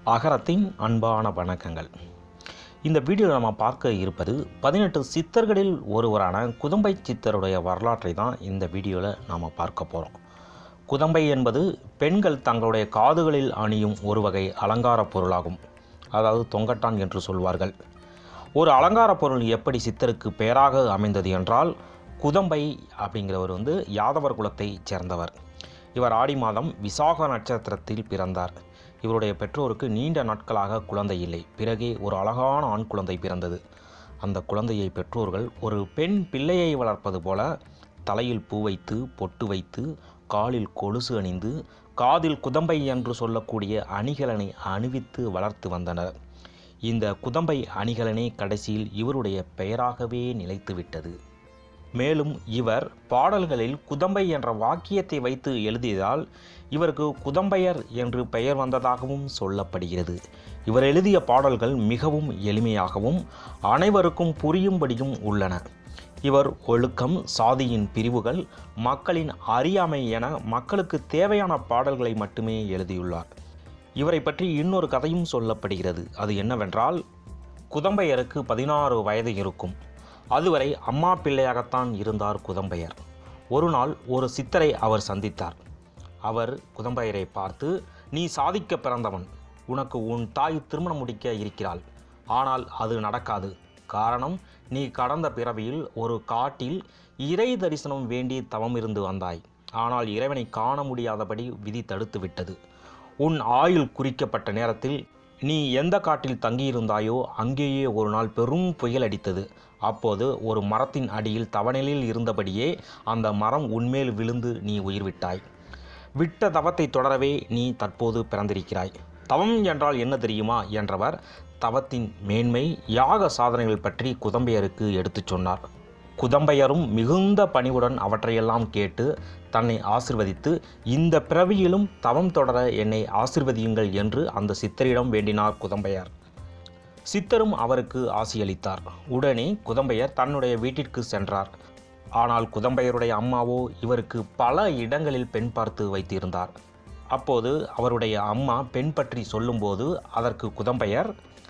அகரத்தின் அன்பான வணக்கங்கள் இந்த வீடியோவில் நம்ம பார்க்க இருப்பது பதினெட்டு சித்தர்களில் ஒருவரான குதம்பை சித்தருடைய வரலாற்றை தான் இந்த வீடியோவில் நாம் பார்க்க போகிறோம் குதம்பை என்பது பெண்கள் தங்களுடைய காதுகளில் அணியும் ஒரு வகை அலங்கார பொருளாகும் அதாவது தொங்கட்டான் என்று சொல்வார்கள் ஒரு அலங்கார பொருள் எப்படி சித்தருக்கு பெயராக அமைந்தது என்றால் குதம்பை அப்படிங்கிறவர் வந்து யாதவர் குலத்தைச் சேர்ந்தவர் இவர் ஆடி மாதம் விசாக நட்சத்திரத்தில் பிறந்தார் இவருடைய பெற்றோருக்கு நீண்ட நாட்களாக குழந்தை இல்லை பிறகே ஒரு அழகான ஆண் குழந்தை பிறந்தது அந்த குழந்தையை பெற்றோர்கள் ஒரு பெண் பிள்ளையை வளர்ப்பது போல தலையில் பூ வைத்து பொட்டு வைத்து காலில் கொலுசு அணிந்து காதில் குதம்பை என்று சொல்லக்கூடிய அணிகலனை அணிவித்து வளர்த்து வந்தனர் இந்த குதம்பை அணிகலனே கடைசியில் இவருடைய பெயராகவே நிலைத்துவிட்டது மேலும் இவர் பாடல்களில் குதம்பை என்ற வாக்கியத்தை வைத்து எழுதியதால் இவருக்கு குதம்பையர் என்று பெயர் வந்ததாகவும் சொல்லப்படுகிறது இவர் எழுதிய பாடல்கள் மிகவும் எளிமையாகவும் அனைவருக்கும் புரியும்படியும் உள்ளன இவர் ஒழுக்கம் சாதியின் பிரிவுகள் மக்களின் அறியாமை என மக்களுக்கு தேவையான பாடல்களை மட்டுமே எழுதியுள்ளார் இவரை பற்றி இன்னொரு கதையும் சொல்லப்படுகிறது அது என்னவென்றால் குதம்பையருக்கு பதினாறு வயது இருக்கும் அதுவரை அம்மா பிள்ளையாகத்தான் இருந்தார் குதம்பையர் ஒரு நாள் ஒரு சித்தரை அவர் சந்தித்தார் அவர் குதம்பையரை பார்த்து நீ சாதிக்க பிறந்தவன் உனக்கு உன் தாய் திருமணம் முடிக்க இருக்கிறாள் ஆனால் அது நடக்காது காரணம் நீ கடந்த பிறவியில் ஒரு காட்டில் இறை தரிசனம் வேண்டி தவம் இருந்து வந்தாய் ஆனால் இறைவனை காண முடியாதபடி விதி தடுத்து விட்டது உன் ஆயுள் குறிக்கப்பட்ட நேரத்தில் நீ எந்த காட்டில் தங்கியிருந்தாயோ அங்கேயே ஒரு நாள் பெரும் புயல் அடித்தது அப்போது ஒரு மரத்தின் அடியில் தவநிலையில் இருந்தபடியே அந்த மரம் உன்மேல் விழுந்து நீ உயிர் விட்டாய் விட்ட தவத்தை தொடரவே நீ தற்போது பிறந்திருக்கிறாய் தவம் என்றால் என்ன தெரியுமா என்றவர் தவத்தின் மேன்மை யாக சாதனைகள் பற்றி குதம்பையருக்கு எடுத்துச் சொன்னார் குதம்பையரும் மிகுந்த பணிவுடன் அவற்றையெல்லாம் கேட்டு தன்னை ஆசிர்வதித்து இந்த பிறவியிலும் தவம் தொடர என்னை ஆசிர்வதியுங்கள் என்று அந்த சித்தரிடம் வேண்டினார் குதம்பையர் சித்தரும் அவருக்கு ஆசியளித்தார் உடனே குதம்பையர் தன்னுடைய வீட்டிற்கு சென்றார் ஆனால் குதம்பையருடைய அம்மாவோ இவருக்கு பல இடங்களில் பெண் பார்த்து வைத்திருந்தார் அப்போது அவருடைய அம்மா பெண் பற்றி சொல்லும்போது அதற்கு குதம்பையர்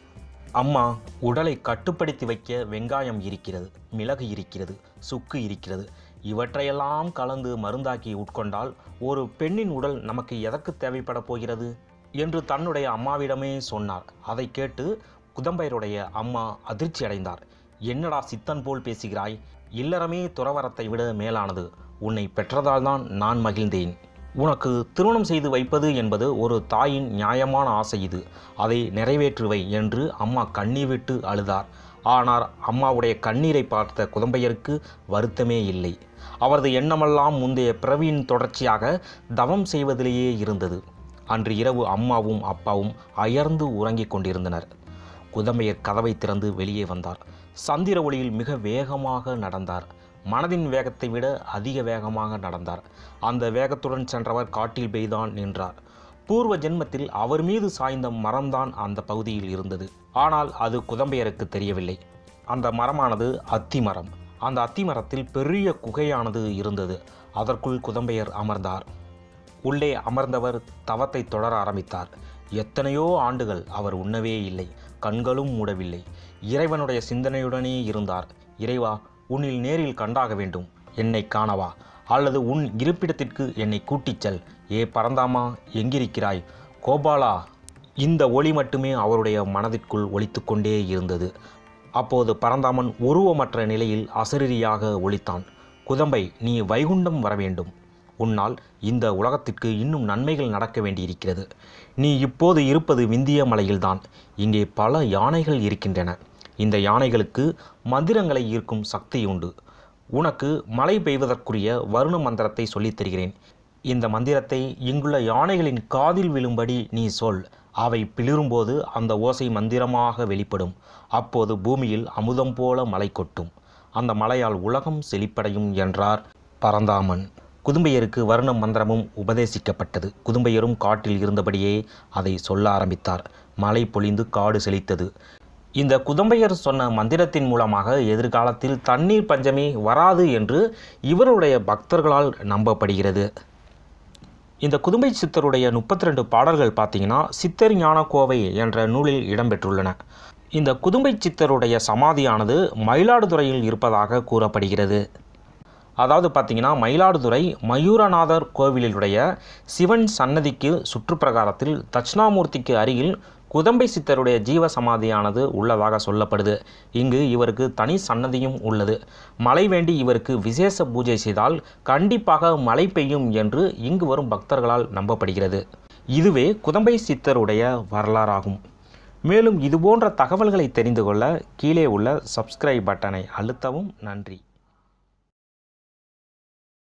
அம்மா உடலை கட்டுப்படுத்தி வைக்க வெங்காயம் இருக்கிறது மிளகு இருக்கிறது சுக்கு இருக்கிறது இவற்றையெல்லாம் கலந்து மருந்தாக்கி உட்கொண்டால் ஒரு பெண்ணின் உடல் நமக்கு எதற்கு தேவைப்பட போகிறது என்று தன்னுடைய அம்மாவிடமே சொன்னார் அதை கேட்டு குதம்பையருடைய அம்மா அதிர்ச்சி அடைந்தார் என்னடா சித்தன் போல் பேசுகிறாய் இல்லறமே துறவரத்தை விட மேலானது உன்னை பெற்றதால்தான் நான் மகிழ்ந்தேன் உனக்கு திருமணம் செய்து வைப்பது என்பது ஒரு தாயின் நியாயமான ஆசை இது அதை நிறைவேற்றுவை என்று அம்மா கண்ணீர் விட்டு அழுதார் ஆனால் அம்மாவுடைய கண்ணீரை பார்த்த குதம்பையருக்கு வருத்தமே இல்லை அவரது எண்ணமெல்லாம் முந்தைய பிறவியின் தொடர்ச்சியாக தவம் செய்வதிலேயே இருந்தது அன்று இரவு அம்மாவும் அப்பாவும் அயர்ந்து உறங்கிக் கொண்டிருந்தனர் குதம்பையர் கதவை திறந்து வெளியே வந்தார் சந்திர ஒளியில் மிக வேகமாக நடந்தார் மனதின் வேகத்தை விட அதிக வேகமாக நடந்தார் அந்த வேகத்துடன் சென்றவர் காட்டில் பெய்தான் நின்றார் பூர்வ ஜென்மத்தில் அவர் மீது சாய்ந்த மரம்தான் அந்த பகுதியில் இருந்தது ஆனால் அது குதம்பையருக்கு தெரியவில்லை அந்த மரமானது அத்தி மரம் அந்த அத்தி மரத்தில் பெரிய குகையானது இருந்தது அதற்குள் குதம்பையர் அமர்ந்தார் உள்ளே அமர்ந்தவர் தவத்தை தொடர ஆரம்பித்தார் எத்தனையோ ஆண்டுகள் அவர் உண்ணவே இல்லை கண்களும் மூடவில்லை இறைவனுடைய சிந்தனையுடனே இருந்தார் இறைவா உன்னில் நேரில் கண்டாக வேண்டும் என்னை காணவா அல்லது உன் இருப்பிடத்திற்கு என்னை கூட்டிச் செல் ஏ பரந்தாமா எங்கிருக்கிறாய் கோபாலா இந்த ஒளி மட்டுமே அவருடைய மனதிற்குள் ஒலித்து கொண்டே இருந்தது அப்போது பரந்தாமன் உருவமற்ற நிலையில் அசரீரியாக ஒலித்தான் குதம்பை நீ வைகுண்டம் வர வேண்டும் உன்னால் இந்த உலகத்திற்கு இன்னும் நன்மைகள் நடக்க வேண்டியிருக்கிறது நீ இப்போது இருப்பது விந்திய மலையில்தான் இங்கே பல யானைகள் இருக்கின்றன இந்த யானைகளுக்கு மந்திரங்களை ஈர்க்கும் சக்தி உண்டு உனக்கு மழை பெய்வதற்குரிய வருண மந்திரத்தை சொல்லித் தருகிறேன் இந்த மந்திரத்தை இங்குள்ள யானைகளின் காதில் விழும்படி நீ சொல் அவை பிளிரும்போது அந்த ஓசை மந்திரமாக வெளிப்படும் அப்போது பூமியில் அமுதம் போல மழை கொட்டும் அந்த மழையால் உலகம் செழிப்படையும் என்றார் பரந்தாமன் குதும்பையருக்கு வருண மந்திரமும் உபதேசிக்கப்பட்டது குதும்பையரும் காட்டில் இருந்தபடியே அதை சொல்ல ஆரம்பித்தார் மழை பொழிந்து காடு செழித்தது இந்த குதம்பையர் சொன்ன மந்திரத்தின் மூலமாக எதிர்காலத்தில் தண்ணீர் பஞ்சமே வராது என்று இவருடைய பக்தர்களால் நம்பப்படுகிறது இந்த குதும்பை சித்தருடைய முப்பத்தி ரெண்டு பாடல்கள் பார்த்தீங்கன்னா சித்தர் ஞான கோவை என்ற நூலில் இடம்பெற்றுள்ளன இந்த குதும்பை சித்தருடைய சமாதியானது மயிலாடுதுறையில் இருப்பதாக கூறப்படுகிறது அதாவது பார்த்தீங்கன்னா மயிலாடுதுறை மயூரநாதர் கோவிலுடைய சிவன் சன்னதிக்கு சுற்றுப்பிரகாரத்தில் தட்சிணாமூர்த்திக்கு அருகில் குதம்பை சித்தருடைய ஜீவ சமாதியானது உள்ளதாக சொல்லப்படுது இங்கு இவருக்கு தனி சன்னதியும் உள்ளது மழை வேண்டி இவருக்கு விசேஷ பூஜை செய்தால் கண்டிப்பாக மழை பெய்யும் என்று இங்கு வரும் பக்தர்களால் நம்பப்படுகிறது இதுவே குதம்பை சித்தருடைய வரலாறாகும் மேலும் இதுபோன்ற தகவல்களை தெரிந்து கொள்ள கீழே உள்ள சப்ஸ்கிரைப் பட்டனை அழுத்தவும் நன்றி